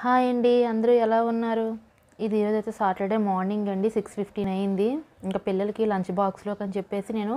hi అండి అందరూ ఎలా ఉన్నారు ఇది ఈరోజు అయితే సాటర్డే మార్నింగ్ అండి సిక్స్ ఫిఫ్టీన్ అయింది ఇంకా పిల్లలకి లంచ్ బాక్స్లోకి అని చెప్పేసి నేను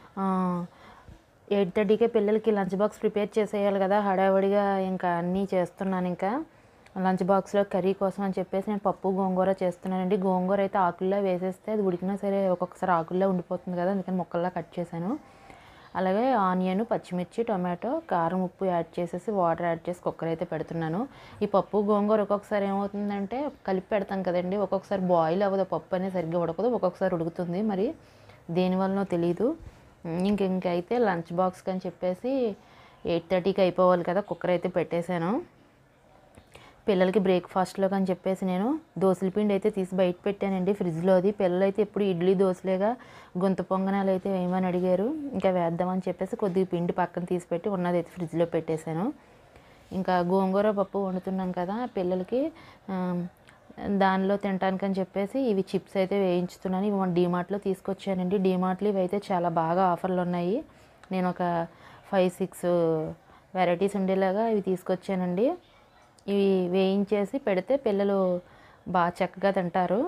ఎయిట్ థర్టీకే పిల్లలకి లంచ్ బాక్స్ ప్రిపేర్ చేసేయాలి కదా హడావిడిగా ఇంకా అన్నీ చేస్తున్నాను ఇంకా లంచ్ బాక్స్లో కర్రీ కోసం అని చెప్పేసి నేను పప్పు గోంగూర చేస్తున్నానండి గోంగూర అయితే ఆకుల్లో వేసేస్తే అది ఉడికినా సరే ఒక్కొక్కసారి ఆకుల్లో ఉండిపోతుంది కదా అందుకని ముక్కల్లా కట్ చేశాను అలాగే ఆనియన్ పచ్చిమిర్చి టొమాటో కారం ఉప్పు యాడ్ చేసేసి వాటర్ యాడ్ చేసి కుక్కర్ అయితే పెడుతున్నాను ఈ పప్పు గోంగూర ఒక్కొక్కసారి ఏమవుతుందంటే కలిపి పెడతాం కదండి ఒక్కొక్కసారి బాయిల్ అవ్వదు పప్పు అనేది సరిగ్గా ఉడకదు ఒక్కొక్కసారి ఉడుకుతుంది మరి దేనివల్లనో తెలియదు ఇంక ఇంకైతే లంచ్ బాక్స్కి అని చెప్పేసి ఎయిట్ థర్టీకి అయిపోవాలి కదా కుక్కర్ అయితే పెట్టేశాను పిల్లలకి బ్రేక్ఫాస్ట్లోకి అని చెప్పేసి నేను దోశల పిండి అయితే తీసి బయట పెట్టానండి ఫ్రిడ్జ్లోది పిల్లలు అయితే ఎప్పుడు ఇడ్లీ దోశలేగా గొంతు పొంగనాలు అయితే వేయమని అడిగారు ఇంకా వేద్దామని చెప్పేసి కొద్దిగా పిండి పక్కన తీసి పెట్టి ఉన్నది అయితే ఫ్రిడ్జ్లో పెట్టేశాను ఇంకా గోంగూర పప్పు వండుతున్నాను కదా పిల్లలకి ఆ, దానిలో తినటానికని చెప్పేసి ఇవి చిప్స్ అయితే వేయించుతున్నాను ఇవి మన డీమార్ట్లో తీసుకొచ్చానండి డీమార్ట్లో ఇవి అయితే చాలా బాగా ఆఫర్లు ఉన్నాయి నేను ఒక ఫైవ్ సిక్స్ వెరైటీస్ ఉండేలాగా ఇవి తీసుకొచ్చానండి ఇవి వేయించేసి పెడితే పిల్లలు బాగా చక్కగా తింటారు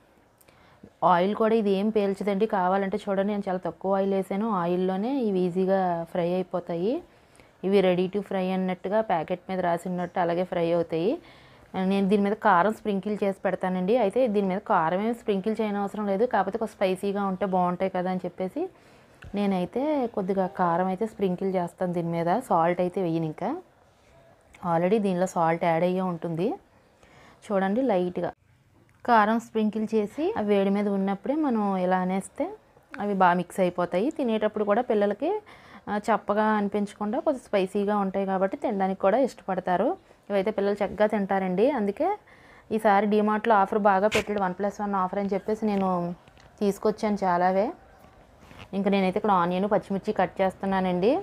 ఆయిల్ కూడా ఇది ఏం పేల్చదండి కావాలంటే చూడండి నేను చాలా తక్కువ ఆయిల్ వేసాను ఆయిల్లోనే ఇవి ఈజీగా ఫ్రై అయిపోతాయి ఇవి రెడీ టు ఫ్రై అన్నట్టుగా ప్యాకెట్ మీద రాసినట్టు అలాగే ఫ్రై అవుతాయి నేను దీని మీద కారం స్ప్రింకిల్ చేసి పెడతానండి అయితే దీని మీద కారం ఏమి స్ప్రింకిల్ చేయని అవసరం లేదు కాకపోతే కొంచెం స్పైసీగా ఉంటే బాగుంటాయి కదా అని చెప్పేసి నేనైతే కొద్దిగా కారం అయితే స్ప్రింకిల్ చేస్తాను దీని మీద సాల్ట్ అయితే వేయను ఇంకా ఆల్రెడీ దీనిలో సాల్ట్ యాడ్ అయ్యే ఉంటుంది చూడండి లైట్గా కారం స్ప్రింకిల్ చేసి అవి వేడి మీద ఉన్నప్పుడే మనం ఇలా అనేస్తే అవి బాగా మిక్స్ అయిపోతాయి తినేటప్పుడు కూడా పిల్లలకి ఆ, చప్పగా అనిపించకుండా కొంచెం స్పైసీగా ఉంటాయి కాబట్టి తినడానికి కూడా ఇష్టపడతారు ఇవైతే పిల్లలు చక్కగా తింటారండి అందుకే ఈసారి డిమార్ట్లో ఆఫర్ బాగా పెట్టాడు వన్ ప్లస్ వన్ ఆఫర్ అని చెప్పేసి నేను తీసుకొచ్చాను చాలావే ఇంకా నేనైతే ఇక్కడ ఆనియన్ పచ్చిమిర్చి కట్ చేస్తున్నానండి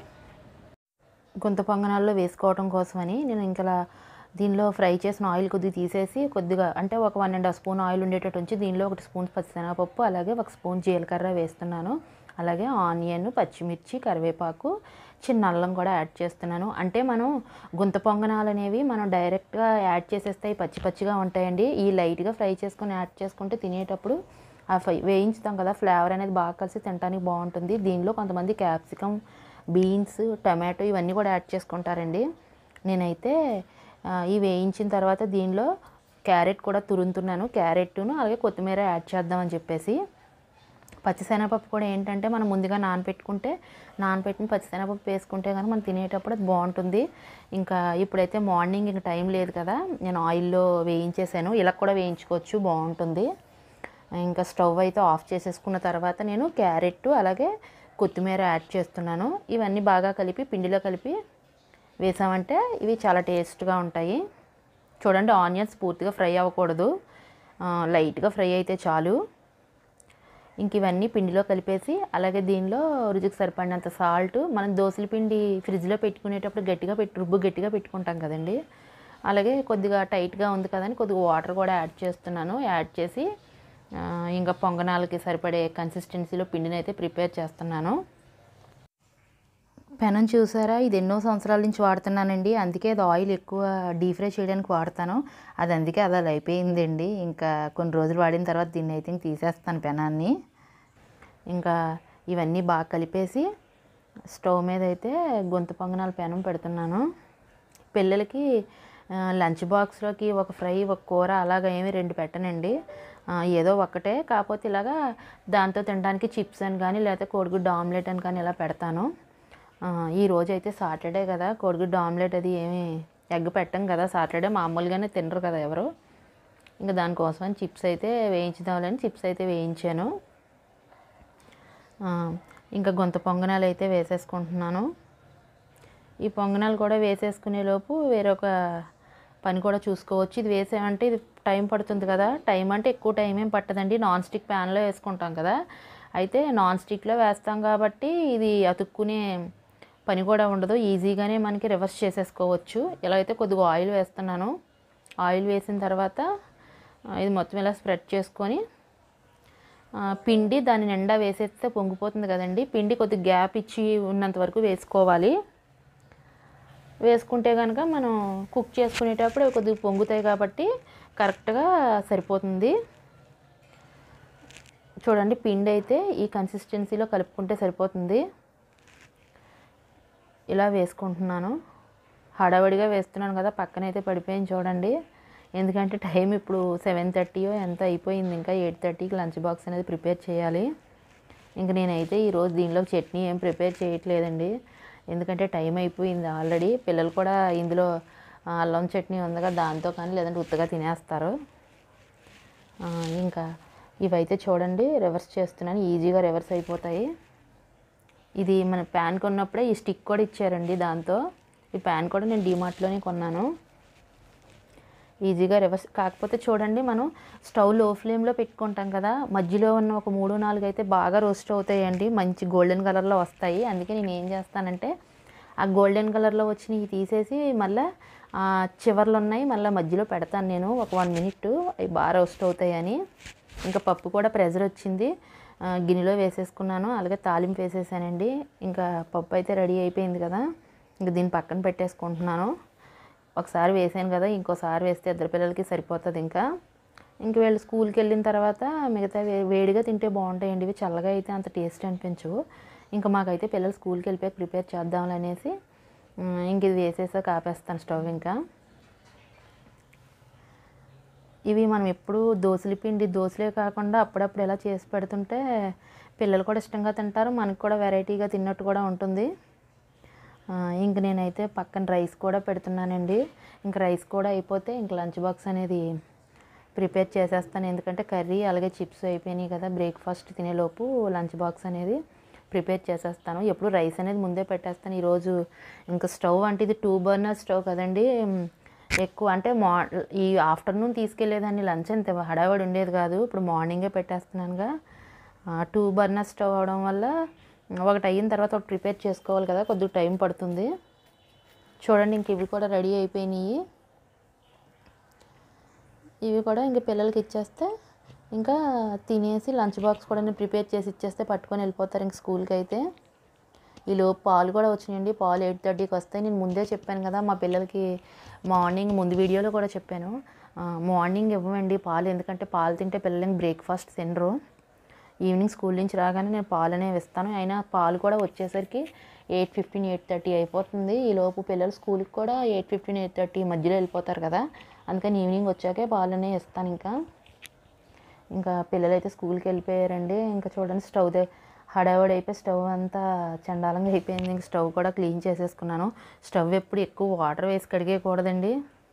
గుంత పొంగనాల్లో వేసుకోవడం కోసమని నేను ఇంకా దీనిలో ఫ్రై చేసిన ఆయిల్ కొద్దిగా తీసేసి కొద్దిగా అంటే ఒక one and half spoon oil ఉండేటట్టు ఉంచి దీనిలో ఒక స్పూన్ పచ్చిశనగపప్పు అలాగే ఒక స్పూన్ జీలకర్ర వేస్తున్నాను అలాగే ఆనియన్ పచ్చిమిర్చి కరివేపాకు చిన్న అల్లం కూడా యాడ్ చేస్తున్నాను అంటే మనం గుంత పొంగనాలు అనేవి మనం డైరెక్ట్గా యాడ్ చేసేస్తే పచ్చి పచ్చిగా ఉంటాయండి ఈ లైట్గా ఫ్రై చేసుకొని యాడ్ చేసుకుంటే తినేటప్పుడు ఆ ఫ్రై వేయించుతాం కదా ఫ్లేవర్ అనేది బాగా కలిసి తినడానికి బాగుంటుంది దీనిలో కొంతమంది క్యాప్సికమ్ బీన్స్ టమాటో ఇవన్నీ కూడా యాడ్ చేసుకుంటారండి నేనైతే ఆ, ఇవి వేయించిన తర్వాత దీనిలో క్యారెట్ కూడా తురుముతున్నాను క్యారెట్ను అలాగే కొత్తిమీర యాడ్ చేద్దామని చెప్పేసి పచ్చిశనగపప్పు కూడా ఏంటంటే మనం ముందుగా నానబెట్టుకుంటే నానబెట్టిన పచ్చిశనగపప్పు వేసుకుంటే కనుక మనం తినేటప్పుడు అది బాగుంటుంది ఇంకా ఇప్పుడైతే మార్నింగ్ ఇంకా టైం లేదు కదా నేను ఆయిల్లో వేయించేసాను ఇలా కూడా వేయించుకోవచ్చు బాగుంటుంది ఇంకా స్టవ్ అయితే ఆఫ్ చేసేసుకున్న తర్వాత నేను క్యారెట్ అలాగే కొత్తిమీర యాడ్ చేస్తున్నాను ఇవన్నీ బాగా కలిపి పిండిలో కలిపి వేసామంటే ఇవి చాలా టేస్ట్గా ఉంటాయి చూడండి ఆనియన్స్ పూర్తిగా ఫ్రై అవ్వకూడదు ఆ, లైట్గా ఫ్రై అయితే చాలు ఇంక ఇవన్నీ పిండిలో కలిపేసి అలాగే దీనిలో రుచికి సరిపడినంత సాల్ట్ మనం దోశల పిండి ఫ్రిడ్జ్లో పెట్టుకునేటప్పుడు గట్టిగా పెట్టి రుబ్బు గట్టిగా పెట్టుకుంటాం కదండి అలాగే కొద్దిగా టైట్గా ఉంది కదని కొద్దిగా వాటర్ కూడా యాడ్ చేస్తున్నాను యాడ్ చేసి ఆ, ఇంకా పొంగనాలకి సరిపడే కన్సిస్టెన్సీలో పిండిని అయితే ప్రిపేర్ చేస్తున్నాను పెనం చూసారా ఇది ఎన్నో సంవత్సరాల నుంచి వాడుతున్నానండి అందుకే అది ఆయిల్ ఎక్కువ డీప్ ఫ్రై చేయడానికి వాడతాను అది అందుకే అది అలా అయిపోయిందండి ఇంకా కొన్ని రోజులు వాడిన తర్వాత దీన్ని అయితే ఇంక తీసేస్తాను పెనాన్ని ఇంకా ఇవన్నీ బాగా కలిపేసి స్టవ్ మీద అయితే గొంతు పొంగనాల పెనం పెడుతున్నాను పిల్లలకి ఆ, లంచ్ బాక్స్లోకి ఒక ఫ్రై ఒక కూర అలాగ ఏమి రెండు పెట్టనండి ఆ, ఏదో ఒకటే కాకపోతే ఇలాగా దాంతో తినడానికి చిప్స్ అని కానీ లేకపోతే కోడిగుడ్డు ఆమ్లెట్ అని కానీ ఇలా పెడతాను ఆ, ఈ రోజు అయితే సాటర్డే కదా కోడిగుడ్డు ఆమ్లెట్ అది ఏమి ఎగ్ పెట్టం కదా సాటర్డే మామూలుగానే తినరు కదా ఎవరు ఇంకా దానికోసం చిప్స్ అయితే వేయించుదామని చిప్స్ అయితే వేయించాను ఆ, ఇంకా గొంత పొంగనాలు అయితే వేసేసుకుంటున్నాను ఈ పొంగనాలు కూడా వేసేసుకునే లోపు వేరొక పని కూడా చూసుకోవచ్చు ఇది వేసామంటే ఇది టైం పడుతుంది కదా టైం అంటే ఎక్కువ టైం ఏం పట్టదండి నాన్ స్టిక్ ప్యాన్లో వేసుకుంటాం కదా అయితే నాన్ స్టిక్లో వేస్తాం కాబట్టి ఇది అతుక్కునే పని కూడా ఉండదు ఈజీగానే మనకి రివర్స్ చేసేసుకోవచ్చు ఇలా అయితే కొద్దిగా ఆయిల్ వేస్తున్నాను ఆయిల్ వేసిన తర్వాత ఆ, ఇది మొత్తం ఇలా స్ప్రెడ్ చేసుకొని ఆ, పిండి దాని నిండా వేసేస్తే పొంగిపోతుంది కదండి పిండి కొద్దిగా గ్యాప్ ఇచ్చి ఉన్నంత వరకు వేసుకోవాలి వేసుకుంటే కనుక మనం కుక్ చేసుకునేటప్పుడు అవి కొద్దిగా పొంగుతాయి కాబట్టి కరెక్ట్గా సరిపోతుంది చూడండి పిండి అయితే ఈ కన్సిస్టెన్సీలో కలుపుకుంటే సరిపోతుంది ఇలా వేసుకుంటున్నాను హడావడిగా వేస్తున్నాను కదా పక్కన అయితే పడిపోయింది చూడండి ఎందుకంటే టైం ఇప్పుడు సెవెన్ థర్టీయో ఎంత అయిపోయింది ఇంకా ఎయిట్ థర్టీకి లంచ్ బాక్స్ అనేది ప్రిపేర్ చేయాలి ఇంక నేనైతే ఈరోజు దీనిలో చట్నీ ఏం ప్రిపేర్ చేయట్లేదండి ఎందుకంటే టైం అయిపోయింది ఆల్రెడీ పిల్లలు కూడా ఇందులో ఆ, అల్లం చట్నీ ఉంది కదా దాంతో కానీ లేదంటే ఉత్తగా తినేస్తారు ఆ, ఇంకా ఇవైతే చూడండి రివర్స్ చేస్తున్నాను ఈజీగా రివర్స్ అయిపోతాయి ఇది మన ప్యాన్ కొన్నప్పుడే ఈ స్టిక్ కూడా ఇచ్చారండి దాంతో ఈ ప్యాన్ కూడా నేను డీమార్ట్లోనే కొన్నాను ఈజీగా రివర్స్ కాకపోతే చూడండి మనం స్టవ్ లో ఫ్లేమ్లో పెట్టుకుంటాం కదా మధ్యలో ఉన్న ఒక మూడు నాలుగు అయితే బాగా రోస్ట్ అవుతాయండి మంచి గోల్డెన్ కలర్లో వస్తాయి అందుకే నేను ఏం చేస్తానంటే ఆ గోల్డెన్ కలర్లో వచ్చినవి తీసేసి మళ్ళీ చివర్లు ఉన్నాయి మళ్ళీ మధ్యలో పెడతాను నేను ఒక వన్ మినిట్ అవి బాగా రోస్ట్ అవుతాయని ఇంకా పప్పు కూడా ప్రెజర్ వచ్చింది ఆ, గిన్నెలో వేసేసుకున్నాను అలాగే తాలింపు వేసేసానండి ఇంకా పప్పు అయితే రెడీ అయిపోయింది కదా ఇంకా దీన్ని పక్కన పెట్టేసుకుంటున్నాను ఒకసారి వేసాను కదా ఇంకోసారి వేస్తే ఇద్దరు పిల్లలకి సరిపోతుంది ఇంకా ఇంక వీళ్ళు స్కూల్కి వెళ్ళిన తర్వాత మిగతా వే- వేడిగా తింటే బాగుంటాయండి ఇవి చల్లగా అయితే అంత టేస్ట్ అనిపించవు ఇంకా మాకైతే పిల్లలు స్కూల్కి వెళ్ళిపోయి ప్రిపేర్ చేద్దాం అనేసి ఉమ్, ఇంక ఇది వేసేసాక ఆపేస్తాను స్టవ్ ఇంకా ఇవి మనం ఎప్పుడు దోశల పిండి దోశలే కాకుండా అప్పుడప్పుడు ఇలా చేసి పెడుతుంటే పిల్లలు కూడా ఇష్టంగా తింటారు మనకు కూడా వెరైటీగా తిన్నట్టు కూడా ఉంటుంది ఆ, ఇంక నేనైతే పక్కన రైస్ కూడా పెడుతున్నానండి ఇంక రైస్ కూడా అయిపోతే ఇంక లంచ్ బాక్స్ అనేది ప్రిపేర్ చేసేస్తాను ఎందుకంటే కర్రీ అలాగే చిప్స్ అయిపోయినాయి కదా బ్రేక్ఫాస్ట్ తినేలోపు లంచ్ బాక్స్ అనేది ప్రిపేర్ చేసేస్తాను ఎప్పుడు రైస్ అనేది ముందే పెట్టేస్తాను ఈరోజు ఇంకా స్టవ్ అంటే ఇది టూ బర్నర్ స్టవ్ కదండి ఉమ్, ఎక్కువ అంటే మా ఈ ఆఫ్టర్నూన్ తీసుకెళ్లేదాన్ని లంచ్ అంత హడావడి ఉండేది కాదు ఇప్పుడు మార్నింగే పెట్టేస్తున్నానుగా టూ బర్నర్ స్టవ్ అవడం వల్ల ఒకటి అయిన తర్వాత ఒకటి ప్రిపేర్ చేసుకోవాలి కదా కొద్దిగా టైం పడుతుంది చూడండి ఇంక ఇవి కూడా రెడీ అయిపోయినాయి ఇవి కూడా ఇంక పిల్లలకి ఇచ్చేస్తే ఇంకా తినేసి లంచ్ బాక్స్ కూడా నేను ప్రిపేర్ చేసి ఇచ్చేస్తే పట్టుకొని వెళ్ళిపోతారు ఇంక స్కూల్కి అయితే ఈలోపు పాలు కూడా వచ్చినాయండి పాలు ఎయిట్ థర్టీకి వస్తాయి నేను ముందే చెప్పాను కదా మా పిల్లలకి మార్నింగ్ ముందు వీడియోలో కూడా చెప్పాను ఆ, మార్నింగ్ ఇవ్వమండి పాలు ఎందుకంటే పాలు తింటే పిల్లలకి బ్రేక్ఫాస్ట్ తినరు ఈవినింగ్ స్కూల్ నుంచి రాగానే నేను పాలు అనేవి ఇస్తాను అయినా పాలు కూడా వచ్చేసరికి ఎయిట్ ఫిఫ్టీన్ ఎయిట్ థర్టీ అయిపోతుంది ఈ లోపు పిల్లలు స్కూల్కి కూడా ఎయిట్ ఫిఫ్టీన్ ఎయిట్ థర్టీ మధ్యలో వెళ్ళిపోతారు కదా అందుకని ఈవినింగ్ వచ్చాకే పాలు అనేవి ఇస్తాను ఇంకా ఇంకా పిల్లలు అయితే స్కూల్కి వెళ్ళిపోయారండి ఇంకా చూడండి స్టవ్ దే హడావడి అయిపోయి స్టవ్ అంతా చండాలంగా అయిపోయింది ఇంక స్టవ్ కూడా క్లీన్ చేసేసుకున్నాను స్టవ్ ఎప్పుడు ఎక్కువ వాటర్ వేసి కడిగేయకూడదండి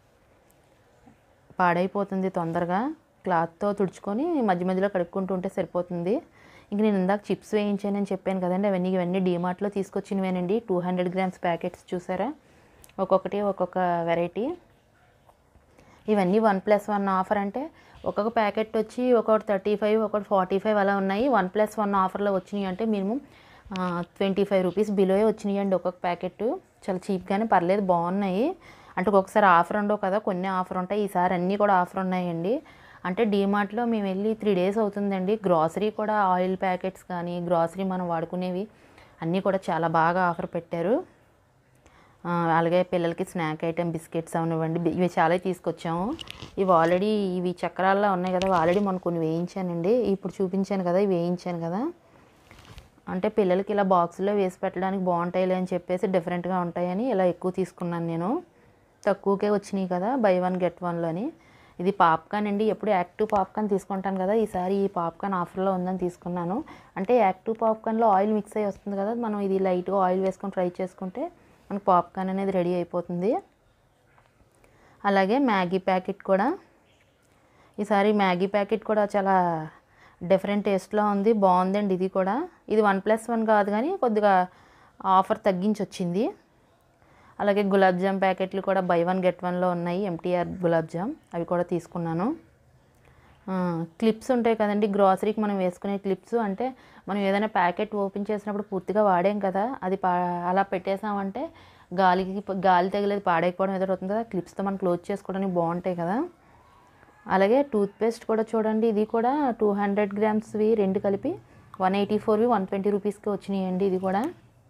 పాడైపోతుంది తొందరగా క్లాత్తో తుడుచుకొని మధ్య మధ్యలో కడుక్కుంటూ ఉంటే సరిపోతుంది ఇంక నేను ఇందాక చిప్స్ వేయించానని చెప్పాను కదండి అవన్నీ ఇవన్నీ డీమార్ట్లో తీసుకొచ్చినవేనండి టూ హండ్రెడ్ గ్రామ్స్ ప్యాకెట్స్ చూసారా ఒక్కొక్కటి ఒక్కొక్క వెరైటీ ఇవన్నీ వన్ ప్లస్ వన్ ఆఫర్ అంటే ఒక్కొక్క ప్యాకెట్ వచ్చి ఒకటి థర్టీ ఫైవ్ ఒకటి ఫార్టీ ఫైవ్ అలా ఉన్నాయి వన్ ప్లస్ వన్ ఆఫర్లో వచ్చినాయి అంటే మినిమం ట్వంటీ ఫైవ్ రూపీస్ బిలోయే వచ్చినాయి అండి ఒక్కొక్క ప్యాకెట్ చాలా చీప్గానే పర్లేదు బాగున్నాయి అంటే ఒక్కొక్కసారి ఆఫర్ ఉండవు కదా కొన్ని ఆఫర్ ఉంటాయి ఈసారి అన్నీ కూడా ఆఫర్ ఉన్నాయండి అంటే డీమార్ట్లో మేము వెళ్ళి త్రీ డేస్ అవుతుందండి గ్రాసరీ కూడా ఆయిల్ ప్యాకెట్స్ కానీ గ్రాసరీ మనం వాడుకునేవి అన్నీ కూడా చాలా బాగా ఆఫర్ పెట్టారు ఆ, అలాగే పిల్లలకి స్నాక్ ఐటెం బిస్కెట్స్ అవనివ్వండి బి- ఇవి చాలా తీసుకొచ్చాము ఇవి ఆల్రెడీ ఇవి చక్రాల్లో ఉన్నాయి కదా ఆల్రెడీ మొన్న కొన్ని వేయించానండి ఇప్పుడు చూపించాను కదా ఇవి వేయించాను కదా అంటే పిల్లలకి ఇలా బాక్సులో వేసి పెట్టడానికి బాగుంటాయిలే అని చెప్పేసి డిఫరెంట్గా ఉంటాయని ఇలా ఎక్కువ తీసుకున్నాను నేను తక్కువకే వచ్చినాయి కదా బై వన్ గెట్ వన్లోని ఇది పాప్కార్న్ అండి ఎప్పుడు యాక్టివ్ పాప్కార్న్ తీసుకుంటాను కదా ఈసారి ఈ పాప్కార్న్ ఆఫర్లో ఉందని తీసుకున్నాను అంటే యాక్టివ్ పాప్కార్న్లో ఆయిల్ మిక్స్ అయ్యి వస్తుంది కదా మనం ఇది లైట్గా ఆయిల్ వేసుకొని ఫ్రై చేసుకుంటే మనకు పాప్కార్న్ అనేది రెడీ అయిపోతుంది అలాగే మ్యాగీ ప్యాకెట్ కూడా ఈసారి మ్యాగీ ప్యాకెట్ కూడా చాలా డిఫరెంట్ టేస్ట్లో ఉంది బాగుందండి ఇది కూడా ఇది వన్ ప్లస్ వన్ కాదు కానీ కొద్దిగా ఆఫర్ తగ్గించి వచ్చింది అలాగే గులాబ్ జామ్ ప్యాకెట్లు కూడా బై వన్ గెట్ వన్లో ఉన్నాయి ఎంటీఆర్ గులాబ్ జామ్ అవి కూడా తీసుకున్నాను క్లిప్స్ ఉంటాయి కదండి గ్రాసరీకి మనం వేసుకునే క్లిప్స్ అంటే మనం ఏదైనా ప్యాకెట్ ఓపెన్ చేసినప్పుడు పూర్తిగా వాడాం కదా అది పా అలా పెట్టేసామంటే గాలికి గాలి తగిలేది పాడైపోవడం ఏదో అవుతుంది కదా క్లిప్స్తో మనం క్లోజ్ చేసుకోవడానికి బాగుంటాయి కదా అలాగే టూత్పేస్ట్ కూడా చూడండి ఇది కూడా టూ హండ్రెడ్ గ్రామ్స్వి రెండు కలిపి వన్ ఎయిటీ ఫోర్వి వన్ ట్వంటీ రూపీస్కి వచ్చినాయండి ఇది కూడా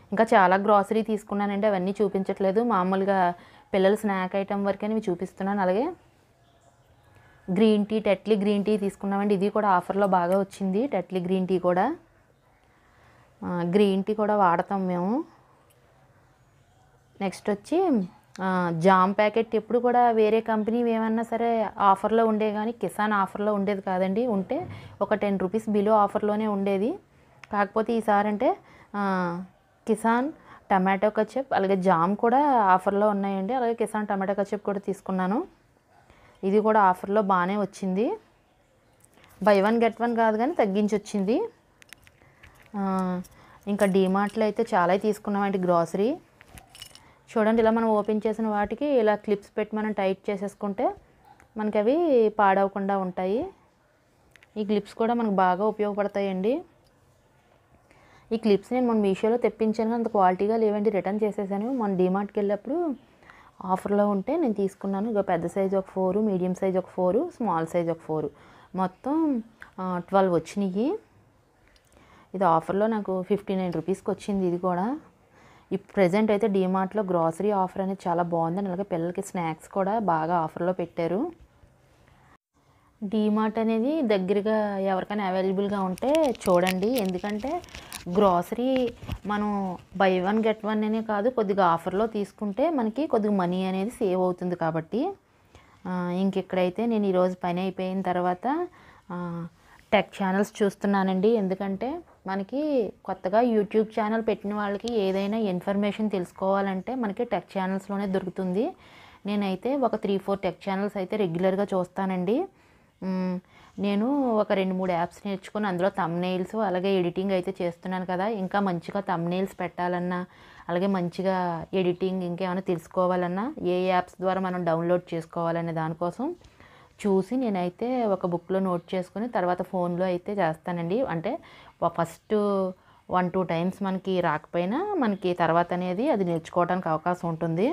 ఇంకా చాలా గ్రాసరీ తీసుకున్నానండి అవన్నీ చూపించట్లేదు మామూలుగా పిల్లల స్నాక్ ఐటమ్ వరకే ఇవి చూపిస్తున్నాను అలాగే green tea Tetley green tea తీసుకున్నామండి ఇది కూడా ఆఫర్లో బాగా వచ్చింది టెట్లీ గ్రీన్ టీ కూడా ఆ, గ్రీన్ టీ కూడా వాడతాం మేము నెక్స్ట్ వచ్చి ఆ, జామ్ ప్యాకెట్ ఎప్పుడు కూడా వేరే కంపెనీ ఏమన్నా సరే ఆఫర్లో ఉండే కానీ కిసాన్ ఆఫర్లో ఉండేది కాదండి ఉంటే ఒక టెన్ రూపీస్ బిలో ఆఫర్లోనే ఉండేది కాకపోతే ఈసారి అంటే ఆ, కిసాన్ టమాటో కచప్ అలాగే జామ్ కూడా ఆఫర్లో ఉన్నాయండి అలాగే కిసాన్ టమాటో కచప్ కూడా తీసుకున్నాను ఇది కూడా ఆఫర్లో బాగానే వచ్చింది బై వన్ గెట్ వన్ కాదు కానీ తగ్గించి వచ్చింది ఆ, ఇంకా డీమార్ట్లో అయితే చాలా తీసుకున్నామండి గ్రాసరీ చూడండి ఇలా మనం ఓపెన్ చేసిన వాటికి ఇలా క్లిప్స్ పెట్టి మనం టైట్ చేసేసుకుంటే మనకి అవి పాడవకుండా ఉంటాయి ఈ క్లిప్స్ కూడా మనకు బాగా ఉపయోగపడతాయండి ఈ క్లిప్స్ నేను మన మీషోలో తెప్పించాను కానీ అంత క్వాలిటీగా లేవండి రిటర్న్ చేసేసాను మన డీమార్ట్కి వెళ్ళినప్పుడు ఆఫర్లో ఉంటే నేను తీసుకున్నాను ఇక పెద్ద సైజ్ ఒక ఫోరు మీడియం సైజ్ ఒక ఫోరు స్మాల్ సైజ్ ఒక ఫోరు మొత్తం ట్వెల్వ్ వచ్చినాయి ఇది ఆఫర్లో నాకు ఫిఫ్టీ నైన్ రూపీస్కి వచ్చింది ఇది కూడా ఇప్పుడు ప్రజెంట్ అయితే డీమార్ట్లో గ్రాసరీ ఆఫర్ అనేది చాలా బాగుంది అలాగే పిల్లలకి స్నాక్స్ కూడా బాగా ఆఫర్లో పెట్టారు డీమార్ట్ అనేది దగ్గరగా ఎవరికైనా అవైలబుల్గా ఉంటే చూడండి ఎందుకంటే గ్రాసరీ మనం బై వన్ గెట్ వన్ అనే కాదు కొద్దిగా ఆఫర్లో తీసుకుంటే మనకి కొద్దిగా మనీ అనేది సేవ్ అవుతుంది కాబట్టి ఆ, ఇంక ఇక్కడైతే నేను ఈరోజు పని అయిపోయిన తర్వాత ఆ, టెక్ ఛానల్స్ చూస్తున్నానండి ఎందుకంటే మనకి కొత్తగా యూట్యూబ్ ఛానల్ పెట్టిన వాళ్ళకి ఏదైనా ఇన్ఫర్మేషన్ తెలుసుకోవాలంటే మనకి టెక్ ఛానల్స్లోనే దొరుకుతుంది నేనైతే ఒక త్రీ ఫోర్ టెక్ ఛానల్స్ అయితే రెగ్యులర్గా చూస్తానండి మ్, నేను ఒక రెండు మూడు యాప్స్ నేర్చుకుని అందులో తమ్నెయిల్స్ అలాగే ఎడిటింగ్ అయితే చేస్తున్నాను కదా ఇంకా మంచిగా తమ్నెయిల్స్ పెట్టాలన్నా అలాగే మంచిగా ఎడిటింగ్ ఇంకేమైనా తెలుసుకోవాలన్నా ఏ యాప్స్ ద్వారా మనం డౌన్లోడ్ చేసుకోవాలనే దానికోసం చూసి నేనైతే ఒక బుక్లో నోట్ చేసుకుని తర్వాత ఫోన్లో అయితే చేస్తానండి అంటే ఫస్ట్ వన్ టూ టైమ్స్ మనకి రాకపోయినా మనకి తర్వాత అనేది అది నేర్చుకోవడానికి అవకాశం ఉంటుంది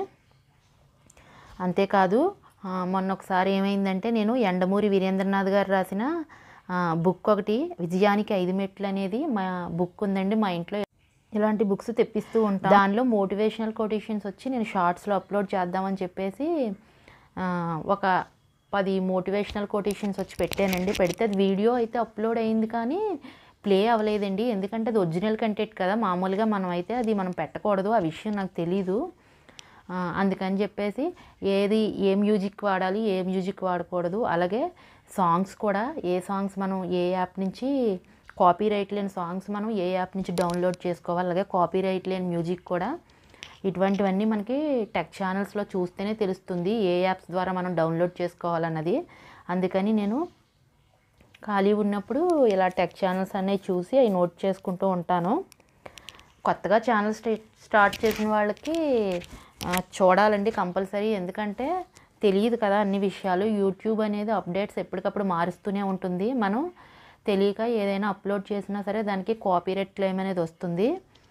అంతేకాదు ఆ, మొన్న ఒకసారి ఏమైందంటే నేను ఎండమూరి వీరేంద్రనాథ్ గారు రాసిన ఆ, బుక్ ఒకటి విజయానికి ఐదు మెట్లు అనేది మా బుక్ ఉందండి మా ఇంట్లో ఇలాంటి బుక్స్ తెప్పిస్తూ ఉంటాను దానిలో మోటివేషనల్ కొటేషన్స్ వచ్చి నేను షార్ట్స్లో అప్లోడ్ చేద్దామని చెప్పేసి ఆ, ఒక పది మోటివేషనల్ కొటేషన్స్ వచ్చి పెట్టానండి పెడితే అది వీడియో అయితే అప్లోడ్ అయింది కానీ ప్లే అవ్వలేదండి ఎందుకంటే అది ఒరిజినల్ కంటెంట్ కదా మామూలుగా మనం అయితే అది మనం పెట్టకూడదు ఆ విషయం నాకు తెలీదు ఆ, అందుకని చెప్పేసి ఏది ఏ మ్యూజిక్ వాడాలి ఏ మ్యూజిక్ వాడకూడదు అలాగే సాంగ్స్ కూడా ఏ సాంగ్స్ మనం ఏ యాప్ నుంచి కాపీ రైట్ లేని సాంగ్స్ మనం ఏ యాప్ నుంచి డౌన్లోడ్ చేసుకోవాలి అలాగే కాపీ రైట్ లేని మ్యూజిక్ కూడా ఇటువంటివన్నీ మనకి టెక్ ఛానల్స్లో చూస్తేనే తెలుస్తుంది ఏ యాప్స్ ద్వారా మనం డౌన్లోడ్ చేసుకోవాలన్నది అందుకని నేను ఖాళీ ఉన్నప్పుడు ఇలా టెక్ ఛానల్స్ అనేవి చూసి అవి నోట్ చేసుకుంటూ ఉంటాను కొత్తగా ఛానల్ స్టే స్టార్ట్ చేసిన వాళ్ళకి ఆ, చూడాలండి కంపల్సరీ ఎందుకంటే తెలియదు కదా అన్ని విషయాలు యూట్యూబ్ అనేది అప్డేట్స్ ఎప్పటికప్పుడు మారుస్తూనే ఉంటుంది మనం తెలియక ఏదైనా అప్లోడ్ చేసినా సరే దానికి కాపీరైట్ క్లెయిమ్ అనేది వస్తుంది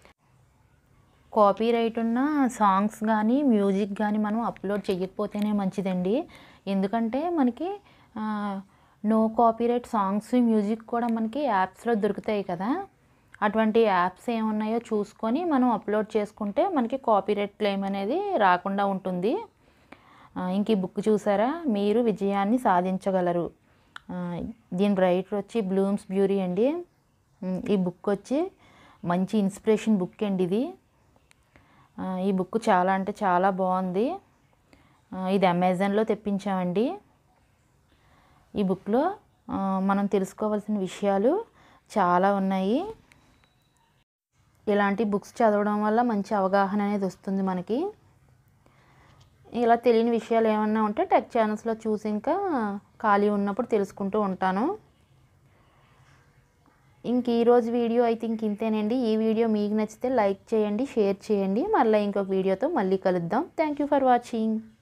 కాపీ రైట్ ఉన్న సాంగ్స్ కానీ మ్యూజిక్ కానీ మనం అప్లోడ్ చేయకపోతేనే మంచిదండి ఎందుకంటే మనకి నో కాపీరైట్ సాంగ్స్ మ్యూజిక్ కూడా మనకి యాప్స్లో దొరుకుతాయి కదా అటువంటి యాప్స్ ఏమున్నాయో చూసుకొని మనం అప్లోడ్ చేసుకుంటే మనకి కాపీరైట్ క్లెయిమ్ అనేది రాకుండా ఉంటుంది ఆ, ఇంక ఈ బుక్ చూసారా మీరు విజయాన్ని సాధించగలరు ఆ, దీని రైటర్ వచ్చి బ్లూమ్స్ బ్యూరీ అండి ఉమ్, ఈ బుక్ వచ్చి మంచి ఇన్స్పిరేషన్ బుక్ అండి ఇది ఆ, ఈ బుక్ చాలా అంటే చాలా బాగుంది ఆ, ఇది అమెజాన్లో తెప్పించామండి ఈ బుక్లో ఆ, మనం తెలుసుకోవాల్సిన విషయాలు చాలా ఉన్నాయి ఇలాంటి బుక్స్ చదవడం వల్ల మంచి అవగాహన అనేది వస్తుంది మనకి ఇలా తెలియని విషయాలు ఏమన్నా ఉంటే టెక్ ఛానల్స్లో చూసి ఇంకా ఖాళీ ఉన్నప్పుడు తెలుసుకుంటూ ఉంటాను ఇంక ఈరోజు వీడియో అయితే ఇంక ఇంతేనండి ఈ వీడియో మీకు నచ్చితే లైక్ చేయండి షేర్ చేయండి మళ్ళీ ఇంకొక వీడియోతో మళ్ళీ కలుద్దాం థ్యాంక్ యూ ఫర్ వాచింగ్